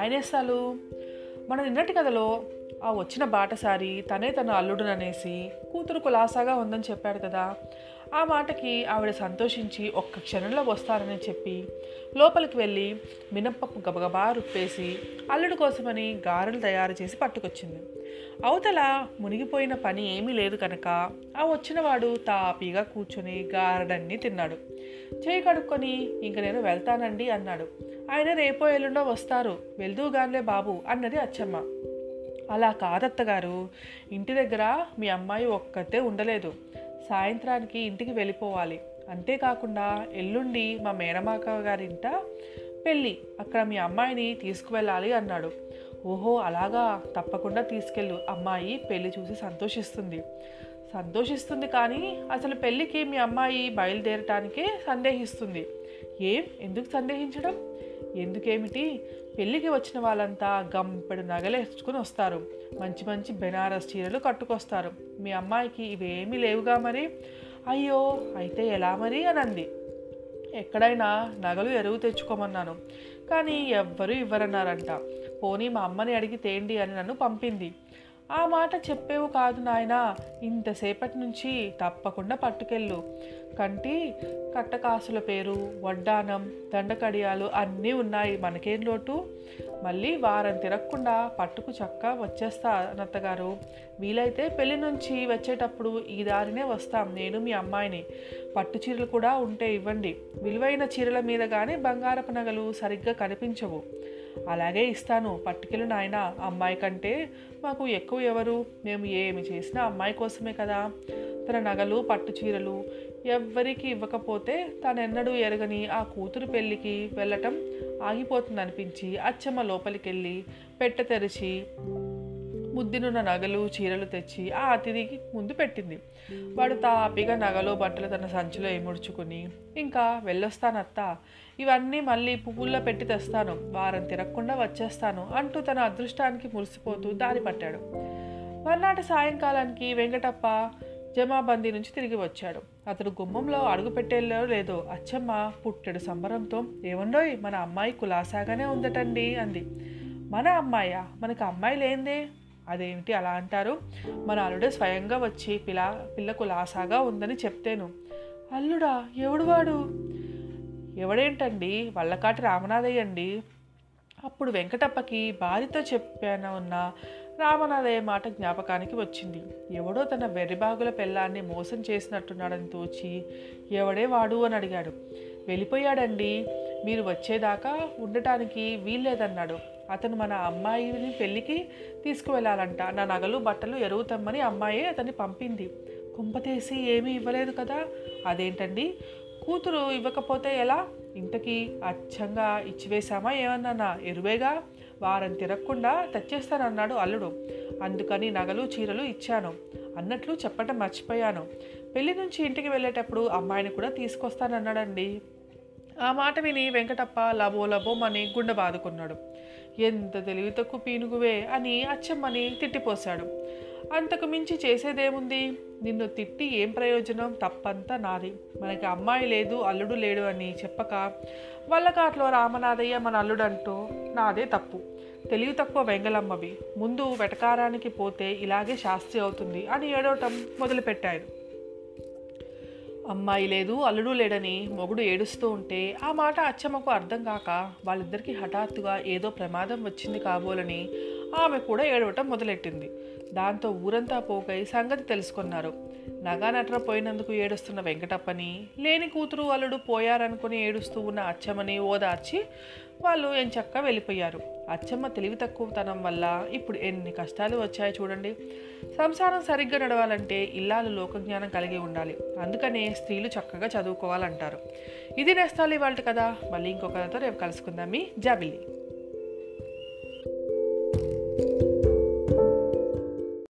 ఆయనేస్తాలు మన నిన్నటి కథలో ఆ వచ్చిన బాటసారి తనే తన అల్లుడుననేసి కూతురు కులాసాగా ఉందని చెప్పాడు కదా ఆ మాటకి ఆవిడ సంతోషించి ఒక్క క్షణంలో వస్తారని చెప్పి లోపలికి వెళ్ళి మినప్పప్పు గబగబా రుప్పేసి అల్లుడు కోసమని గారెలు తయారు చేసి పట్టుకొచ్చింది అవతల మునిగిపోయిన పని ఏమీ లేదు కనుక ఆ వచ్చినవాడు తాపీగా కూర్చొని గారెడన్నీ తిన్నాడు చేయి కడుక్కొని ఇంక నేను వెళ్తానండి అన్నాడు ఆయన రేపో ఎల్లుండో వస్తారు వెళ్దూగాన్లే బాబు అన్నది అచ్చమ్మ అలా కాదత్తగారు ఇంటి దగ్గర మీ అమ్మాయి ఒక్కతే ఉండలేదు సాయంత్రానికి ఇంటికి వెళ్ళిపోవాలి అంతేకాకుండా ఎల్లుండి మా మేనమాక గారింట పెళ్ళి అక్కడ మీ అమ్మాయిని తీసుకువెళ్ళాలి అన్నాడు ఓహో అలాగా తప్పకుండా తీసుకెళ్ళు అమ్మాయి పెళ్లి చూసి సంతోషిస్తుంది సంతోషిస్తుంది కానీ అసలు పెళ్ళికి మీ అమ్మాయి బయలుదేరటానికే సందేహిస్తుంది ఏం ఎందుకు సందేహించడం ఎందుకేమిటి పెళ్ళికి వచ్చిన వాళ్ళంతా గంపెడు నగలేసుకుని వస్తారు మంచి మంచి బెనారస్ చీరలు కట్టుకొస్తారు మీ అమ్మాయికి ఇవేమీ లేవుగా మరి అయ్యో అయితే ఎలా మరి అని అంది ఎక్కడైనా నగలు ఎరువు తెచ్చుకోమన్నాను కానీ ఎవ్వరూ ఇవ్వరన్నారంట పోనీ మా అమ్మని అడిగి తేండి అని నన్ను పంపింది ఆ మాట చెప్పేవు కాదు నాయనా ఇంతసేపటి నుంచి తప్పకుండా పట్టుకెళ్ళు కంటి కట్టకాసుల పేరు వడ్డానం దండకడియాలు అన్నీ ఉన్నాయి మనకేం లోటు మళ్ళీ వారం తిరగకుండా పట్టుకు చక్క వచ్చేస్తా అన్నత్తగారు వీలైతే పెళ్లి నుంచి వచ్చేటప్పుడు ఈ దారినే వస్తాం నేను మీ అమ్మాయిని పట్టు చీరలు కూడా ఉంటే ఇవ్వండి విలువైన చీరల మీద కానీ బంగారపు నగలు సరిగ్గా కనిపించవు అలాగే ఇస్తాను పట్టుకెళ్ళు నాయన అమ్మాయి కంటే మాకు ఎక్కువ ఎవరు మేము ఏమి చేసినా అమ్మాయి కోసమే కదా తన నగలు పట్టు చీరలు ఎవ్వరికి ఇవ్వకపోతే తనెన్నడూ ఎరగని ఆ కూతురు పెళ్ళికి వెళ్ళటం ఆగిపోతుందనిపించి అచ్చమ్మ లోపలికెళ్ళి పెట్టె తెరిచి ముద్దినున్న నగలు చీరలు తెచ్చి ఆ అతిథికి ముందు పెట్టింది వాడు తాపిగా నగలు బట్టలు తన సంచిలో ఇముడ్చుకుని ఇంకా వెళ్ళొస్తానత్త ఇవన్నీ మళ్ళీ పువ్వుల్లో పెట్టి తెస్తాను వారం తిరగకుండా వచ్చేస్తాను అంటూ తన అదృష్టానికి మురిసిపోతూ దారి పట్టాడు మర్నాటి సాయంకాలానికి వెంకటప్ప జమాబందీ నుంచి తిరిగి వచ్చాడు అతడు గుమ్మంలో అడుగు పెట్టేళ్ళో లేదో అచ్చమ్మ పుట్టెడు సంబరంతో ఏమండోయ్ మన అమ్మాయి కులాసాగానే ఉందటండి అంది మన అమ్మాయా మనకు అమ్మాయి లేందే అదేమిటి అలా అంటారు మన అల్లుడే స్వయంగా వచ్చి పిల్ల పిల్లకు లాసాగా ఉందని చెప్తేను అల్లుడా ఎవడు వాడు ఎవడేంటండి వల్లకాటి రామనాథయ్య అండి అప్పుడు వెంకటప్పకి భార్యతో చెప్పాన ఉన్న రామనాథయ్య మాట జ్ఞాపకానికి వచ్చింది ఎవడో తన వెర్రిబాగుల పెళ్ళాన్ని మోసం చేసినట్టున్నాడని తోచి ఎవడే వాడు అని అడిగాడు వెళ్ళిపోయాడండి మీరు వచ్చేదాకా ఉండటానికి వీల్లేదన్నాడు అతను మన అమ్మాయిని పెళ్ళికి తీసుకువెళ్ళాలంట నా నగలు బట్టలు ఎరుగుతామని అమ్మాయే అతన్ని పంపింది కుంపతేసి ఏమీ ఇవ్వలేదు కదా అదేంటండి కూతురు ఇవ్వకపోతే ఎలా ఇంతకీ అచ్చంగా ఇచ్చివేశామా ఏమన్నా ఎరువేగా వారం తిరగకుండా తెచ్చేస్తానన్నాడు అల్లుడు అందుకని నగలు చీరలు ఇచ్చాను అన్నట్లు చెప్పటం మర్చిపోయాను పెళ్లి నుంచి ఇంటికి వెళ్ళేటప్పుడు అమ్మాయిని కూడా తీసుకొస్తానన్నాడండి ఆ మాట విని వెంకటప్ప లబో లబోమని గుండె బాదుకున్నాడు ఎంత తెలివి తక్కువ పీనుగువే అని అచ్చమ్మని తిట్టిపోశాడు అంతకు మించి చేసేదేముంది నిన్ను తిట్టి ఏం ప్రయోజనం తప్పంతా నాది మనకి అమ్మాయి లేదు అల్లుడు లేడు అని చెప్పక వల్లకాట్లో రామనాథయ్య మన అల్లుడంటూ నాదే తప్పు తెలివి తక్కువ వెంగలమ్మవి ముందు వెటకారానికి పోతే ఇలాగే శాస్త్రి అవుతుంది అని ఏడవటం మొదలుపెట్టాడు అమ్మాయి లేదు అల్లుడు లేడని మొగుడు ఏడుస్తూ ఉంటే ఆ మాట అచ్చమ్మకు అర్థం కాక వాళ్ళిద్దరికీ హఠాత్తుగా ఏదో ప్రమాదం వచ్చింది కాబోలని ఆమె కూడా ఏడవటం మొదలెట్టింది దాంతో ఊరంతా పోగై సంగతి తెలుసుకున్నారు నగా నట్ర పోయినందుకు ఏడుస్తున్న వెంకటప్పని లేని కూతురు అల్లుడు పోయారనుకుని ఏడుస్తూ ఉన్న అచ్చమ్మని ఓదార్చి వాళ్ళు ఎంచక్క వెళ్ళిపోయారు అచ్చమ్మ తెలివి తక్కువతనం వల్ల ఇప్పుడు ఎన్ని కష్టాలు వచ్చాయో చూడండి సంసారం సరిగ్గా నడవాలంటే ఇల్లాలు లోకజ్ఞానం కలిగి ఉండాలి అందుకనే స్త్రీలు చక్కగా చదువుకోవాలంటారు ఇది నేస్తాలు ఇవాళ కదా మళ్ళీ ఇంకొకరితో రేపు కలుసుకుందాం మీ జాబిల్లి